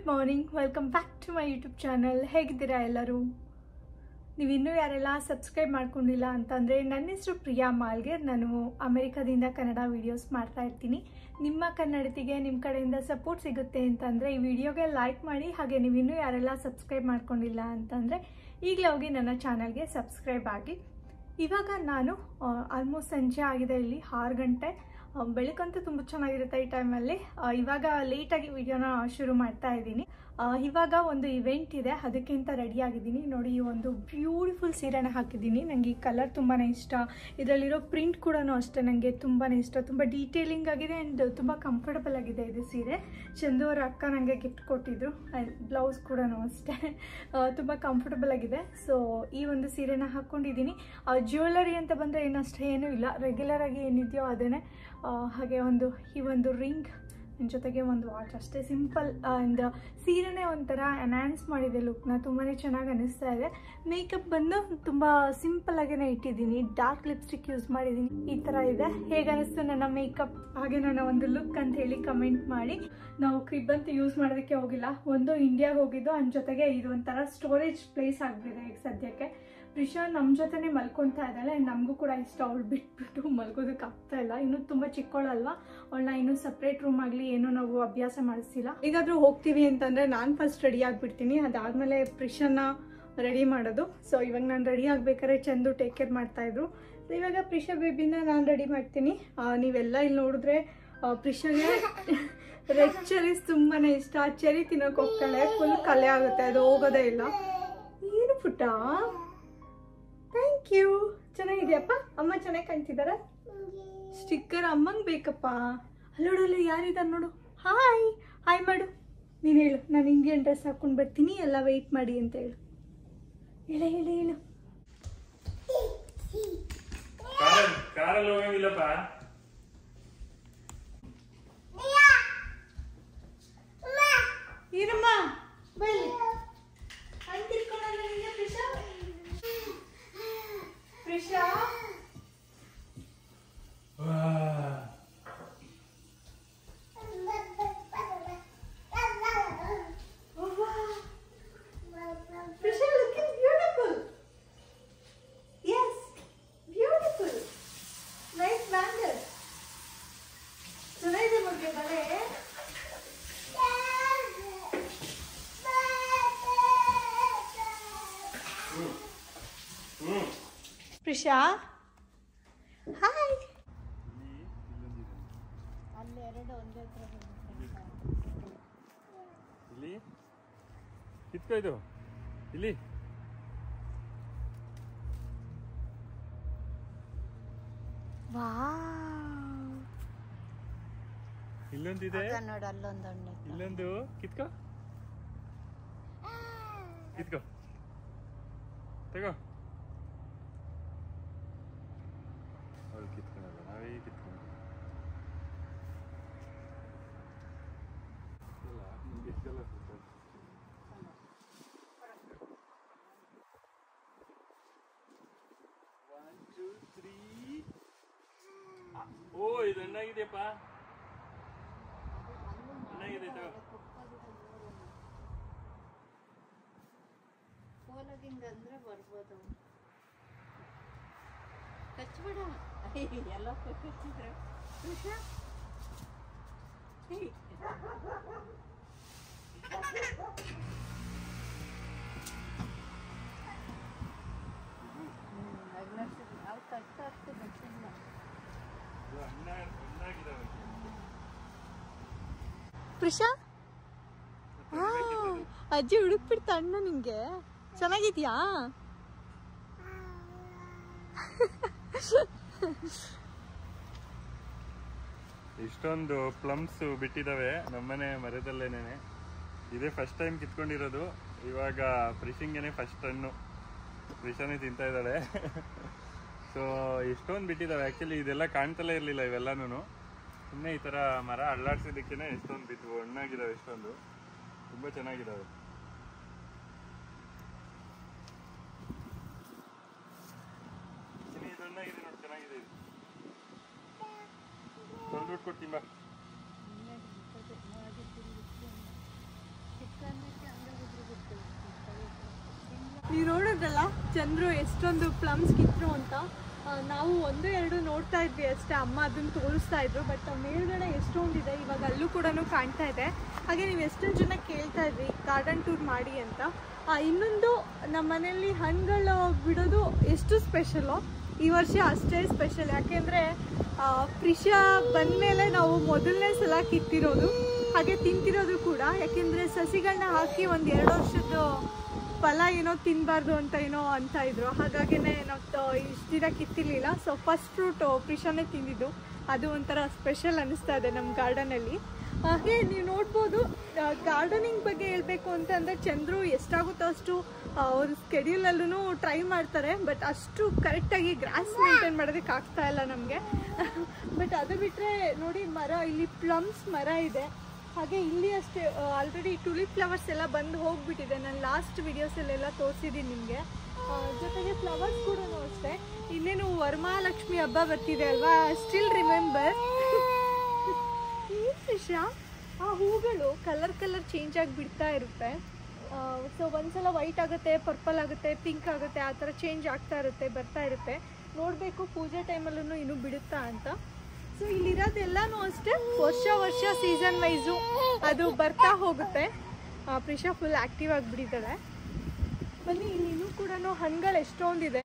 Good morning welcome back to my YouTube channel ಹೇಗಿದ್ದೀರಾ ಎಲ್ಲರೂ ನೀವು ಇನ್ನೂ ಯಾರೆಲ್ಲ ಸಬ್ಸ್ಕ್ರೈಬ್ ಮಾಡ್ಕೊಂಡಿಲ್ಲ ಅಂತಂದರೆ ನನ್ನ ಹೆಸರು ಪ್ರಿಯಾ ಮಾಲ್ಗೆ ನಾನು ಅಮೆರಿಕದಿಂದ ಕನ್ನಡ ವೀಡಿಯೋಸ್ ಮಾಡ್ತಾ ಇರ್ತೀನಿ ನಿಮ್ಮ ಕನ್ನಡತಿಗೆ ನಿಮ್ಮ ಕಡೆಯಿಂದ ಸಪೋರ್ಟ್ ಸಿಗುತ್ತೆ ಅಂತಂದರೆ ಈ ವಿಡಿಯೋಗೆ ಲೈಕ್ ಮಾಡಿ ಹಾಗೆ ನೀವು ಇನ್ನೂ ಯಾರೆಲ್ಲ ಸಬ್ಸ್ಕ್ರೈಬ್ ಮಾಡ್ಕೊಂಡಿಲ್ಲ ಅಂತಂದರೆ ಈಗಲೇ ಹೋಗಿ ನನ್ನ ಚಾನಲ್ಗೆ ಸಬ್ಸ್ಕ್ರೈಬ್ ಆಗಿ ಇವಾಗ ನಾನು ಆಲ್ಮೋಸ್ಟ್ ಸಂಜೆ ಆಗಿದೆ ಇಲ್ಲಿ ಆರು ಗಂಟೆ ಆ, ಬೆಳಕಂತೂ ತುಂಬ ಚೆನ್ನಾಗಿರುತ್ತೆ ಈ ಟೈಮಲ್ಲಿ ಆ, ಇವಾಗ ಲೇಟಾಗಿ ವಿಡಿಯೋನ ಶುರು ಮಾಡ್ತಾ ಇದ್ದೀನಿ ಆ, ಇವಾಗ ಒಂದು ಇವೆಂಟ್ ಇದೆ ಅದಕ್ಕಿಂತ ರೆಡಿ ಆಗಿದ್ದೀನಿ ನೋಡಿ ಈ ಒಂದು ಬ್ಯೂಟಿಫುಲ್ ಸೀರೆನ ಹಾಕಿದ್ದೀನಿ ನನಗೆ ಈ ಕಲರ್ ತುಂಬಾ ಇಷ್ಟ ಇದರಲ್ಲಿರೋ ಪ್ರಿಂಟ್ ಕೂಡ ಅಷ್ಟೇ ನನಗೆ ತುಂಬಾ ಇಷ್ಟ ತುಂಬ ಡೀಟೇಲಿಂಗ್ ಆಗಿದೆ ಆ್ಯಂಡ್ ತುಂಬ ಕಂಫರ್ಟಬಲ್ ಆಗಿದೆ ಇದು ಸೀರೆ ಚಂದು ಅವರ ಅಕ್ಕ ನನಗೆ ಗಿಫ್ಟ್ ಕೊಟ್ಟಿದ್ರು ಬ್ಲೌಸ್ ಕೂಡ ಅಷ್ಟೇ ತುಂಬ ಕಂಫರ್ಟಬಲ್ ಆಗಿದೆ ಸೊ ಈ ಒಂದು ಸೀರೆನ ಹಾಕ್ಕೊಂಡಿದ್ದೀನಿ ಜ್ಯುವೆಲರಿ ಅಂತ ಬಂದರೆ ಏನಷ್ಟು ಏನೂ ಇಲ್ಲ ರೆಗ್ಯುಲರ್ ಆಗಿ ಏನಿದೆಯೋ ಅದೇ ಹಾಗೆ ಒಂದು ಈ ಒಂದು ರಿಂಗ್ ನನ್ನ ಜೊತೆಗೆ ಒಂದು ವಾಚ್ ಅಷ್ಟೇ ಸಿಂಪಲ್ ಆ್ಯಂಡ್ ಸೀರೆನೇ ಒಂಥರ ಎನ್ಹ್ಯಾನ್ಸ್ ಮಾಡಿದೆ ಲುಕ್ನ ತುಂಬಾ ಚೆನ್ನಾಗಿ ಅನ್ನಿಸ್ತಾ ಇದೆ ಮೇಕಪ್ ಬಂದು ತುಂಬ ಸಿಂಪಲ್ ಆಗೇ ಇಟ್ಟಿದ್ದೀನಿ ಡಾರ್ಕ್ ಲಿಪ್ಸ್ಟಿಕ್ ಯೂಸ್ ಮಾಡಿದ್ದೀನಿ ಈ ಥರ ಇದೆ ಹೇಗೆ ಅನ್ನಿಸ್ತು ನನ್ನ ಮೇಕಪ್ ಹಾಗೆ ನನ್ನ ಒಂದು ಲುಕ್ ಅಂತ ಹೇಳಿ ಕಮೆಂಟ್ ಮಾಡಿ ನಾವು ಕ್ರಿಬ್ ಅಂತ ಯೂಸ್ ಮಾಡೋದಕ್ಕೆ ಹೋಗಿಲ್ಲ ಒಂದು ಇಂಡಿಯಾಗೆ ಹೋಗಿದ್ದು ಅದ್ರ ಜೊತೆಗೆ ಇದು ಒಂಥರ ಸ್ಟೋರೇಜ್ ಪ್ಲೇಸ್ ಆಗಿಬಿಟ್ಟಿದೆ ಈಗ ಸದ್ಯಕ್ಕೆ ಪ್ರಿಷಾ ನಮ್ಮ ಜೊತೆನೇ ಮಲ್ಕೊತಾ ಇದ್ದಾಳೆ ನಮಗೂ ಕೂಡ ಇಷ್ಟ ಅವಳು ಬಿಟ್ಬಿಟ್ಟು ಮಲ್ಗೋದಕ್ಕೆ ಆಗ್ತಾ ಇಲ್ಲ ಇನ್ನೂ ತುಂಬ ಚಿಕ್ಕವಳಲ್ವಾ ಅವಳನ್ನ ಇನ್ನೂ ಸಪ್ರೇಟ್ ರೂಮ್ ಆಗಲಿ ಏನೂ ನಾವು ಅಭ್ಯಾಸ ಮಾಡಿಸಿಲ್ಲ ಈಗಾದರೂ ಹೋಗ್ತೀವಿ ಅಂತಂದರೆ ನಾನು ಫಸ್ಟ್ ರೆಡಿ ಆಗಿಬಿಡ್ತೀನಿ ಅದಾದಮೇಲೆ ಪ್ರಿಷನ್ನ ರೆಡಿ ಮಾಡೋದು ಸೊ ಇವಾಗ ನಾನು ರೆಡಿ ಆಗ್ಬೇಕಾದ್ರೆ ಚಂದು ಟೇಕ್ ಕೇರ್ ಮಾಡ್ತಾಯಿದ್ರು ಸೊ ಇವಾಗ ಪ್ರಿಷಾ ಬೇಬಿನ ನಾನು ರೆಡಿ ಮಾಡ್ತೀನಿ ಆ, ನೀವೆಲ್ಲ ಇಲ್ಲಿ ನೋಡಿದ್ರೆ ಆ, ಪ್ರಿಷಾಗೆ ರೆಡ್ ಚೆರೀಸ್ ತುಂಬಾ ಇಷ್ಟ ಆ ಚೆರಿ ತಿನ್ನೋಕೆ ಹೋಗ್ತಾಳೆ ಫುಲ್ ಕಲೆ ಆಗುತ್ತೆ ಅದು ಹೋಗೋದೇ ಇಲ್ಲ ಏನು ಪುಟ್ಟ ಥ್ಯಾಂಕ್ ಯು ಚೆನ್ನಾಗಿದೆಯಪ್ಪ ಅಮ್ಮ ಚೆನ್ನಾಗಿ ಕಾಣ್ತಿದಾರ ಸ್ಟಿಕ್ಕರ್ ಅಮ್ಮಂಗೆ ಬೇಕಪ್ಪ ಅಲ್ಲೋಡಲ್ಲ ಯಾರಿದ್ದಾರೆ ನೋಡು ಹಾಯ್ ಹಾಯ್ ಮಾಡು ನೀನು ಹೇಳು ನಾನು ಇಂಡಿಯನ್ ಡ್ರೆಸ್ ಹಾಕೊಂಡು ಬರ್ತೀನಿ ಎಲ್ಲ ವೆಯ್ಟ್ ಮಾಡಿ ಅಂತ ಹೇಳು ಹೇಳ ಹೇಳು ಹೇಳು ಕಾರಲ್ಲಿ ಕಾರಲ್ಲಿ ಹೋಗಂಗಿಲ್ಲಪ್ಪ ಏನಮ್ಮ ಬಲ್ಲಿ ಹಂಗೆ ತಿರ್ಕೊಂಡಲ್ಲ ನಿಂಗೆ ಪ್ರಿಷಾ ಪ್ರಿಷಾ Prisha, looking beautiful. Yes, beautiful. Nice bangle. ಚೆನ್ನಾಗಿದೆ ಬಗ್ಗೆ ಬಳೆ ಹ್ಮ್ ಪ್ರಿಷಾ ಹಾಯ್ ಇಲ್ಲಿ ಕಿತ್ಕೋ ಇದು ಇಲ್ಲಿ ವಾವ್ ಇಲ್ಲೊಂದಿದೆ ನೋಡು ಅಲ್ಲೊಂದು ಹಣ್ಣು ಇಲ್ಲೊಂದು ಕಿತ್ಕೋ ಕಿತ್ಕೋ ತಗೋ ಅವ್ಳು ಕಿತ್ಕೊಳ್ಳೋದು ನಾವೇ ಕಿತ್ಕೊಂಡು ಇಲ್ಲ ನಿಮ್ಗೆ ಎಷ್ಟೆಲ್ಲ ಸಿಗ್ತದೆ? One, two, three. ಆ, ಓ ಇದು ಹಣ್ಣಾಗಿದೆಯಪ್ಪ ಹಣ್ಣಾಗಿದೆ ತಗೋ ಕೋಲಗಿಂದ ಅಂದ್ರೆ ಬರ್ಬೋದು ಕಚ್ಬೇಡ ಎಲ್ಲ ಕಚ್ಚಿದ್ರೆ ಖುಷಾ ಅವ್ರು ಕಟ್ಟ ಅಷ್ಟು ಗೊತ್ತಿಲ್ಲ ಇದು ಹಣ್ಣ ಹಣ್ಣಾಗಿದಾವೆ ಪ್ರಿಷಾ ಅಜ್ಜಿ ಹುಡುಕ್ಬಿಡ್ತ ಅಣ್ಣ ನಿಂಗೆ ಚೆನ್ನಾಗಿದ್ಯಾ ಇಷ್ಟೊಂದು ಪ್ಲಮ್ಸ್ ಬಿಟ್ಟಿದ್ದಾವೆ ನಮ್ಮನೆ ಮರದಲ್ಲೇನೆ ಇದೇ ಫಸ್ಟ್ ಟೈಮ್ ಕಿತ್ಕೊಂಡಿರೋದು ಇವಾಗ ಫಿಶಿಂಗೇನೆ ಫಸ್ಟ್ ಹಣ್ಣು ಫಿಶನೇ ತಿಂತಾ ಇದ್ದಾಳೆ ಸೊ ಇಷ್ಟೊಂದು ಬಿಟ್ಟಿದ್ದಾವೆ ಆ್ಯಕ್ಚುಲಿ ಇದೆಲ್ಲ ಕಾಣ್ತಲೇ ಇರಲಿಲ್ಲ ಇವೆಲ್ಲನೂ ಸುಮ್ಮನೆ ಈ ಥರ ಮರ ಅಳ್ಳಾಡ್ಸಿದ್ದಕ್ಕೇನೆ ಎಷ್ಟೊಂದು ಬಿದ್ವು ಹಣ್ಣಾಗಿದ್ದಾವೆ ಎಷ್ಟೊಂದು ತುಂಬ ಚೆನ್ನಾಗಿದ್ದಾವೆ ಇದು ಹಣ್ಣಾಗಿದೆ ನೋಡಿ ಚೆನ್ನಾಗಿದೆ ಇದು ತೊಳೆದ್ಬಿಟ್ಟು ಕೊಡ್ತೀನಿ ಬಾ ಚಿಕ್ಕ ನೋಡಿದ್ರಲ್ಲ ಚಂದ್ರು ಎಷ್ಟೊಂದು ಪ್ಲಮ್ಸ್ ಕಿತ್ತರು ಅಂತ ಆ, ನಾವು ಒಂದು ಎರಡು ನೋಡ್ತಾ ಇದ್ವಿ ಅಷ್ಟೇ ಅಮ್ಮ ಅದನ್ನು ತೋರಿಸ್ತಾ ಇದ್ರು ಬಟ್ ಮೇಲ್ಗಡೆ ಎಷ್ಟೊಂದಿದೆ ಇವಾಗ ಅಲ್ಲೂ ಕೂಡ ಕಾಣ್ತಾ ಇದೆ ಹಾಗೆ ನೀವು ಎಷ್ಟೊಂದು ಜನ ಕೇಳ್ತಾ ಇದ್ರಿ ಗಾರ್ಡನ್ ಟೂರ್ ಮಾಡಿ ಅಂತ ಆ, ಇನ್ನೊಂದು ನಮ್ಮ ಮನೆಯಲ್ಲಿ ಹಣ್ಣುಗಳು ಬಿಡೋದು ಎಷ್ಟು ಸ್ಪೆಷಲು ಈ ವರ್ಷ ಅಷ್ಟೇ ಸ್ಪೆಷಲ್ ಯಾಕೆಂದರೆ ಪ್ರಿಷಾ ಬಂದಮೇಲೆ ನಾವು ಮೊದಲನೇ ಸಲ ಕಿತ್ತಿರೋದು ಹಾಗೆ ತಿಂತಿರೋದು ಕೂಡ ಯಾಕೆಂದರೆ ಸಸಿಗಳನ್ನ ಹಾಕಿ ಒಂದು ಎರಡು ವರ್ಷದ್ದು ಫಲ ಏನೋ ತಿನ್ನಬಾರ್ದು ಅಂತ ಏನೋ ಅಂತ ಇದ್ರು ಹಾಗಾಗಿನೇ ನಾವು ಇಷ್ಟು ದಿನ ಕಿತ್ತಿರ್ಲಿಲ್ಲ ಸೊ ಫಸ್ಟ್ ಫ್ರೂಟು ಪ್ರಿಷಾನೇ ತಿಂದಿದ್ದು ಅದು ಒಂಥರ ಸ್ಪೆಷಲ್ ಅನ್ನಿಸ್ತಾ ಇದೆ ನಮ್ಮ ಗಾರ್ಡನಲ್ಲಿ ಹಾಗೆ ನೀವು ನೋಡ್ಬೋದು ಗಾರ್ಡನಿಂಗ್ ಬಗ್ಗೆ ಹೇಳಬೇಕು ಅಂತಂದರೆ ಚಂದ್ರು ಎಷ್ಟಾಗುತ್ತೋ ಅಷ್ಟು ಅವ್ರ ಸ್ಕೆಡ್ಯೂಲಲ್ಲೂ ಟ್ರೈ ಮಾಡ್ತಾರೆ ಬಟ್ ಅಷ್ಟು ಕರೆಕ್ಟಾಗಿ ಗ್ರಾಸ್ ಮೇಂಟೈನ್ ಮಾಡೋದಕ್ಕೆ ಆಗ್ತಾ ಇಲ್ಲ ನಮಗೆ ಬಟ್ ಅದು ಬಿಟ್ಟರೆ ನೋಡಿ ಮರ ಇಲ್ಲಿ ಪ್ಲಮ್ಸ್ ಮರ ಇದೆ ಹಾಗೆ ಇಲ್ಲಿ ಅಷ್ಟೇ ಆಲ್ರೆಡಿ ಟುಲಿಪ್ ಫ್ಲವರ್ಸ್ ಎಲ್ಲ ಬಂದು ಹೋಗ್ಬಿಟ್ಟಿದೆ ನಾನು ಲಾಸ್ಟ್ ವಿಡಿಯೋಸಲ್ಲೆಲ್ಲ ತೋರಿಸಿದ್ದೀನಿ ನಿಮಗೆ ಜೊತೆಗೆ ಫ್ಲವರ್ಸ್ ಕೂಡ ಅಷ್ಟೇ ಇನ್ನೇನು ವರಮಹಾಲಕ್ಷ್ಮಿ ಹಬ್ಬ ಬರ್ತಿದೆ ಅಲ್ವಾ ಸ್ಟಿಲ್ ರಿಮೆಂಬರ್ ವಿಷಯ ಆ ಹೂಗಳು ಕಲರ್ ಕಲರ್ ಚೇಂಜ್ ಆಗಿ ಬಿಡ್ತಾ ಇರುತ್ತೆ ಸೊ ಒಂದ್ಸಲ ವೈಟ್ ಆಗುತ್ತೆ ಪರ್ಪಲ್ ಆಗುತ್ತೆ ಪಿಂಕ್ ಆಗುತ್ತೆ ಆ ಥರ ಚೇಂಜ್ ಆಗ್ತಾ ಇರುತ್ತೆ ಬರ್ತಾ ಇರುತ್ತೆ ನೋಡಬೇಕು ಪೂಜೆ ಟೈಮಲ್ಲೂ ಇನ್ನೂ ಬಿಡುತ್ತಾ ಅಂತ ಸೊ ಇಲ್ಲಿರೋದೆಲ್ಲನೂ ಅಷ್ಟೇ ವರ್ಷ ವರ್ಷ ಸೀಸನ್ ವೈಸು ಅದು ಬರ್ತಾ ಹೋಗುತ್ತೆ ಆ, ಪ್ರಿಷಾ ಫುಲ್ ಆ್ಯಕ್ಟಿವ್ ಆಗಿಬಿಟ್ಟಿದ್ದಾಳೆ ಬನ್ನಿ ಇಲ್ಲಿ ಇನ್ನೂ ಕೂಡ ಹಣ್ಣುಗಳು ಎಷ್ಟೊಂದಿದೆ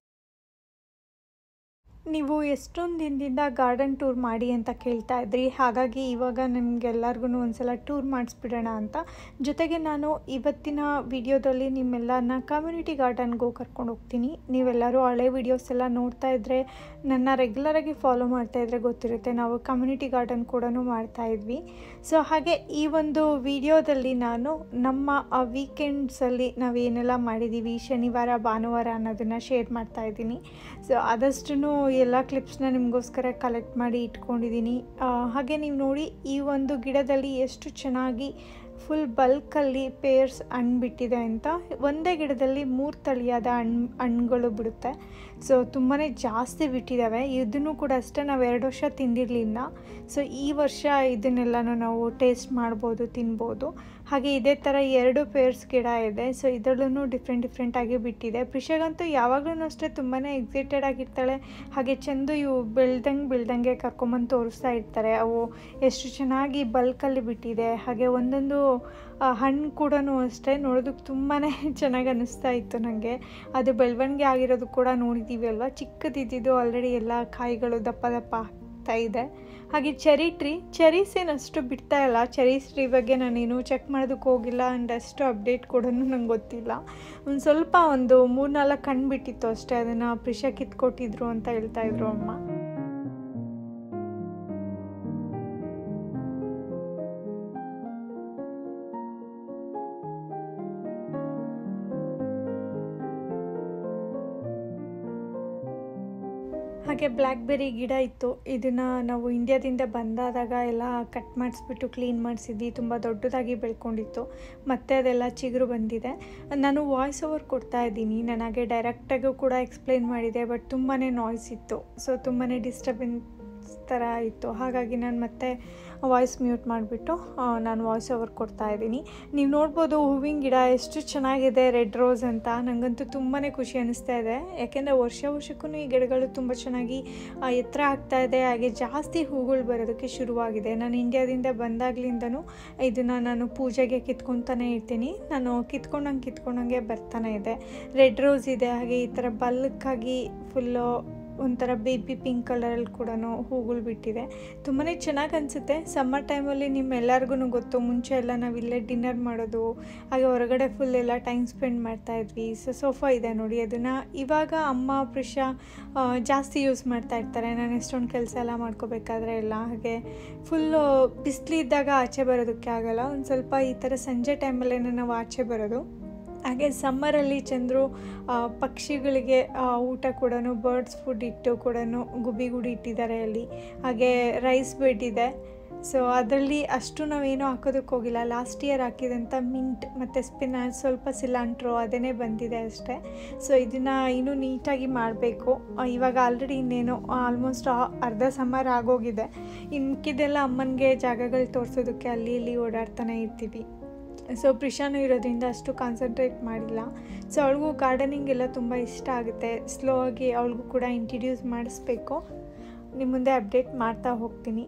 ನೀವು ಎಷ್ಟೊಂದು ದಿನದಿಂದ ಗಾರ್ಡನ್ ಟೂರ್ ಮಾಡಿ ಅಂತ ಕೇಳ್ತಾ ಇದ್ರಿ ಹಾಗಾಗಿ ಇವಾಗ ನಿಮಗೆಲ್ಲರಿಗೂ ಒಂದ್ಸಲ ಟೂರ್ ಮಾಡಿಸ್ಬಿಡೋಣ ಅಂತ ಜೊತೆಗೆ ನಾನು ಇವತ್ತಿನ ವಿಡಿಯೋದಲ್ಲಿ ನಿಮ್ಮೆಲ್ಲರನ್ನ ಕಮ್ಯುನಿಟಿ ಗಾರ್ಡನ್ಗೂ ಕರ್ಕೊಂಡು ಹೋಗ್ತೀನಿ ನೀವೆಲ್ಲರೂ ಹಳೆ ವಿಡಿಯೋಸ್ ಎಲ್ಲ ನೋಡ್ತಾ ಇದ್ದರೆ ನನ್ನ ರೆಗ್ಯುಲರಾಗಿ ಫಾಲೋ ಮಾಡ್ತಾ ಇದ್ರೆ ಗೊತ್ತಿರುತ್ತೆ ನಾವು ಕಮ್ಯುನಿಟಿ ಗಾರ್ಡನ್ ಕೂಡ ಮಾಡ್ತಾ ಇದ್ವಿ ಸೊ ಹಾಗೆ ಈ ಒಂದು ವಿಡಿಯೋದಲ್ಲಿ ನಾನು ನಮ್ಮ ವೀಕೆಂಡ್ಸಲ್ಲಿ ನಾವೇನೆಲ್ಲ ಮಾಡಿದ್ದೀವಿ ಶನಿವಾರ ಭಾನುವಾರ ಅನ್ನೋದನ್ನು ಶೇರ್ ಮಾಡ್ತಾ ಇದ್ದೀನಿ ಸೊ ಆದಷ್ಟು ಎಲ್ಲ ಕ್ಲಿಪ್ಸ್ನ ನಿಮಗೋಸ್ಕರ ಕಲೆಕ್ಟ್ ಮಾಡಿ ಇಟ್ಕೊಂಡಿದ್ದೀನಿ ಆ, ಹಾಗೆ ನೀವು ನೋಡಿ ಈ ಒಂದು ಗಿಡದಲ್ಲಿ ಎಷ್ಟು ಚೆನ್ನಾಗಿ ಫುಲ್ ಬಲ್ಕಲ್ಲಿ ಪೇರ್ಸ್ ಹಣ್ಣು ಬಿಟ್ಟಿದೆ ಅಂತ ಒಂದೇ ಗಿಡದಲ್ಲಿ ಮೂರು ತಳಿಯಾದ ಹಣ್ಣು ಹಣ್ಣುಗಳು ಬಿಡುತ್ತೆ ಸೊ ತುಂಬಾ ಜಾಸ್ತಿ ಬಿಟ್ಟಿದ್ದಾವೆ ಇದನ್ನು ಕೂಡ ಅಷ್ಟೇ ನಾವು ಎರಡು ವರ್ಷ ತಿಂದಿರಲಿಲ್ಲ ಸೊ ಈ ವರ್ಷ ಇದನ್ನೆಲ್ಲನೂ ನಾವು ಟೇಸ್ಟ್ ಮಾಡ್ಬೋದು ತಿನ್ಬೋದು ಹಾಗೆ ಇದೇ ಥರ ಎರಡು ಪೇರ್ಸ್ ಗಿಡ ಇದೆ ಸೊ ಇದರಲ್ಲೂ ಡಿಫ್ರೆಂಟ್ ಡಿಫ್ರೆಂಟಾಗಿ ಬಿಟ್ಟಿದೆ ಪ್ರಿಷಗಂತೂ ಯಾವಾಗಲೂ ಅಷ್ಟೇ ತುಂಬಾ ಎಕ್ಸೈಟೆಡ್ ಆಗಿರ್ತಾಳೆ ಹಾಗೆ ಚೆಂದು ಇವು ಬೆಳ್ದಂಗೆ ಬೆಳ್ದಂಗೆ ಕರ್ಕೊಂಬಂದು ತೋರಿಸ್ತಾ ಇರ್ತಾರೆ ಅವು ಎಷ್ಟು ಚೆನ್ನಾಗಿ ಬಲ್ಕಲ್ಲಿ ಬಿಟ್ಟಿದೆ ಹಾಗೆ ಒಂದೊಂದು ಆ, ಹಣ್ಣು ಕೂಡ ಅಷ್ಟೇ ನೋಡೋದಕ್ಕೆ ತುಂಬಾ ಚೆನ್ನಾಗಿ ಅನ್ನಿಸ್ತಾ ಇತ್ತು ನನಗೆ ಅದು ಬೆಳವಣಿಗೆ ಆಗಿರೋದು ಕೂಡ ನೋಡಿದ್ದೀವಿ ಅಲ್ವಾ ಚಿಕ್ಕದಿದ್ದು ಆಲ್ರೆಡಿ ಎಲ್ಲ ಕಾಯಿಗಳು ದಪ್ಪ ದಪ್ಪ ಆಗ್ತಾ ಇದೆ ಹಾಗೆ ಚೆರಿ ಟ್ರೀ ಚೆರೀಸ್ ಏನು ಅಷ್ಟು ಬಿಡ್ತಾ ಇಲ್ಲ ಚೆರೀಸ್ ಟ್ರೀ ಬಗ್ಗೆ ನಾನೇನು ಚೆಕ್ ಮಾಡೋದಕ್ಕೆ ಹೋಗಿಲ್ಲ ಆ್ಯಂಡ್ ಅಷ್ಟು ಅಪ್ಡೇಟ್ ಕೂಡ ನಂಗೆ ಗೊತ್ತಿಲ್ಲ ಒಂದು ಸ್ವಲ್ಪ ಒಂದು ಮೂರ್ನಾಲ್ಕು ಕಣ್ಣು ಬಿಟ್ಟಿತ್ತು ಅಷ್ಟೇ ಅದನ್ನು ಪ್ರಿಷ ಕಿತ್ಕೊಟ್ಟಿದ್ರು ಅಂತ ಹೇಳ್ತಾ ಇದ್ರು ಅಮ್ಮ ಹಾಗೆ ಬ್ಲ್ಯಾಕ್ಬೆರಿ ಗಿಡ ಇತ್ತು ಇದನ್ನು ನಾವು ಇಂಡಿಯಾದಿಂದ ಬಂದಾದಾಗ ಎಲ್ಲ ಕಟ್ ಮಾಡಿಸ್ಬಿಟ್ಟು ಕ್ಲೀನ್ ಮಾಡಿಸಿದ್ವಿ ತುಂಬ ದೊಡ್ಡದಾಗಿ ಬೆಳ್ಕೊಂಡಿತ್ತು ಮತ್ತೆ ಅದೆಲ್ಲ ಚಿಗುರು ಬಂದಿದೆ ನಾನು ವಾಯ್ಸ್ ಓವರ್ ಕೊಡ್ತಾ ಇದ್ದೀನಿ ನನಗೆ ಡೈರೆಕ್ಟಾಗೂ ಕೂಡ ಎಕ್ಸ್ಪ್ಲೈನ್ ಮಾಡಿದೆ ಬಟ್ ತುಂಬಾ ನಾಯ್ಸ್ ಇತ್ತು ಸೊ ತುಂಬಾ ಡಿಸ್ಟರ್ಬೆನ್ಸ್ ಥರ ಇತ್ತು ಹಾಗಾಗಿ ನಾನು ಮತ್ತೆ ವಾಯ್ಸ್ ಮ್ಯೂಟ್ ಮಾಡಿಬಿಟ್ಟು ನಾನು ವಾಯ್ಸ್ ಓವರ್ ಕೊಡ್ತಾ ಇದ್ದೀನಿ ನೀವು ನೋಡ್ಬೋದು ಹೂವಿನ ಗಿಡ ಎಷ್ಟು ಚೆನ್ನಾಗಿದೆ ರೆಡ್ ರೋಸ್ ಅಂತ ನನಗಂತೂ ತುಂಬಾ ಖುಷಿ ಅನ್ನಿಸ್ತಾ ಇದೆ ಯಾಕೆಂದರೆ ವರ್ಷ ವರ್ಷಕ್ಕೂ ಈ ಗಿಡಗಳು ತುಂಬ ಚೆನ್ನಾಗಿ ಆ, ಎತ್ತರ ಆಗ್ತಾ ಇದೆ ಹಾಗೆ ಜಾಸ್ತಿ ಹೂಗಳು ಬರೋದಕ್ಕೆ ಶುರುವಾಗಿದೆ ನಾನು ಇಂಡಿಯಾದಿಂದ ಬಂದಾಗ್ಲಿಂದನೂ ಇದನ್ನು ನಾನು ಪೂಜೆಗೆ ಕಿತ್ಕೊತಾನೆ ಇರ್ತೀನಿ ನಾನು ಕಿತ್ಕೊಂಡಂಗೆ ಕಿತ್ಕೊಂಡಂಗೆ ಬರ್ತಾನೆ ಇದೆ ರೆಡ್ ರೋಸ್ ಇದೆ ಹಾಗೆ ಈ ಥರ ಬಲ್ಕಾಗಿ ಫುಲ್ಲು ಒಂಥರ ಬೇಬಿ ಪಿಂಕ್ ಕಲರಲ್ಲಿ ಕೂಡ ಹೂಗಳು ಬಿಟ್ಟಿದೆ ತುಂಬಾ ಚೆನ್ನಾಗಿ ಅನಿಸುತ್ತೆ ಸಮ್ಮರ್ ಟೈಮಲ್ಲಿ ನಿಮ್ಮೆಲ್ಲರಿಗೂ ಗೊತ್ತು ಮುಂಚೆ ಎಲ್ಲ ನಾವು ಇಲ್ಲೇ ಡಿನ್ನರ್ ಮಾಡೋದು ಹಾಗೆ ಹೊರಗಡೆ ಫುಲ್ ಎಲ್ಲ ಟೈಮ್ ಸ್ಪೆಂಡ್ ಮಾಡ್ತಾ ಇದ್ವಿ ಸೊ ಸೋಫಾ ಇದೆ ನೋಡಿ ಅದನ್ನು ಇವಾಗ ಅಮ್ಮ ಪ್ರಿಷ ಆ, ಜಾಸ್ತಿ ಯೂಸ್ ಮಾಡ್ತಾ ಇರ್ತಾರೆ ನಾನು ಎಷ್ಟೊಂದು ಕೆಲಸ ಎಲ್ಲ ಮಾಡ್ಕೋಬೇಕಾದ್ರೆ ಎಲ್ಲ ಹಾಗೆ ಫುಲ್ಲು ಬಿಸಿಲಿದ್ದಾಗ ಆಚೆ ಬರೋದಕ್ಕೆ ಆಗಲ್ಲ ಒಂದು ಸ್ವಲ್ಪ ಈ ಥರ ಸಂಜೆ ಟೈಮಲ್ಲೇ ನಾವು ಆಚೆ ಬರೋದು ಹಾಗೆ ಸಮ್ಮರಲ್ಲಿ ಚಂದ್ರು ಆ, ಪಕ್ಷಿಗಳಿಗೆ ಆ, ಊಟ ಕೂಡ ಬರ್ಡ್ಸ್ ಫುಡ್ ಇಟ್ಟು ಕೂಡ ಗುಬಿ ಗುಡಿ ಇಟ್ಟಿದ್ದಾರೆ ಅಲ್ಲಿ ಹಾಗೆ ರೈಸ್ ಬೆಡ್ ಇದೆ ಸೊ ಅದರಲ್ಲಿ ಅಷ್ಟು ನಾವೇನು ಹಾಕೋದಕ್ಕೆ ಹೋಗಿಲ್ಲ ಲಾಸ್ಟ್ ಇಯರ್ ಹಾಕಿದಂಥ ಮಿಂಟ್ ಮತ್ತು ಸ್ಪಿನಾಚ್ ಸ್ವಲ್ಪ ಸಿಲಾಂಟ್ರೋ ಅದೇ ಬಂದಿದೆ ಅಷ್ಟೇ ಸೊ ಇದನ್ನು ಇನ್ನೂ ನೀಟಾಗಿ ಮಾಡಬೇಕು ಇವಾಗ ಆಲ್ರೆಡಿ ಇನ್ನೇನು ಆಲ್ಮೋಸ್ಟ್ ಅರ್ಧ ಸಮ್ಮರ್ ಆಗೋಗಿದೆ ಇನ್ಕಿದೆಲ್ಲ ಅಮ್ಮನಿಗೆ ಜಾಗಗಳು ತೋರಿಸೋದಕ್ಕೆ ಅಲ್ಲಿ ಇಲ್ಲಿ ಓಡಾಡ್ತಾನೆ ಇರ್ತೀವಿ ಸೊ ಪ್ರಿಶಾನು ಇರೋದ್ರಿಂದ ಅಷ್ಟು ಕಾನ್ಸಂಟ್ರೇಟ್ ಮಾಡಿಲ್ಲ ಸೊ ಅವಳಿಗೂ ಗಾರ್ಡನಿಂಗ್ ಎಲ್ಲ ತುಂಬ ಇಷ್ಟ ಆಗುತ್ತೆ ಸ್ಲೋ ಆಗಿ ಅವಳಿಗೂ ಕೂಡ ಇಂಟ್ರಡ್ಯೂಸ್ ಮಾಡಿಸ್ಬೇಕು ನಿಮ್ಮ ಮುಂದೆ ಅಪ್ಡೇಟ್ ಮಾಡ್ತಾ ಹೋಗ್ತೀನಿ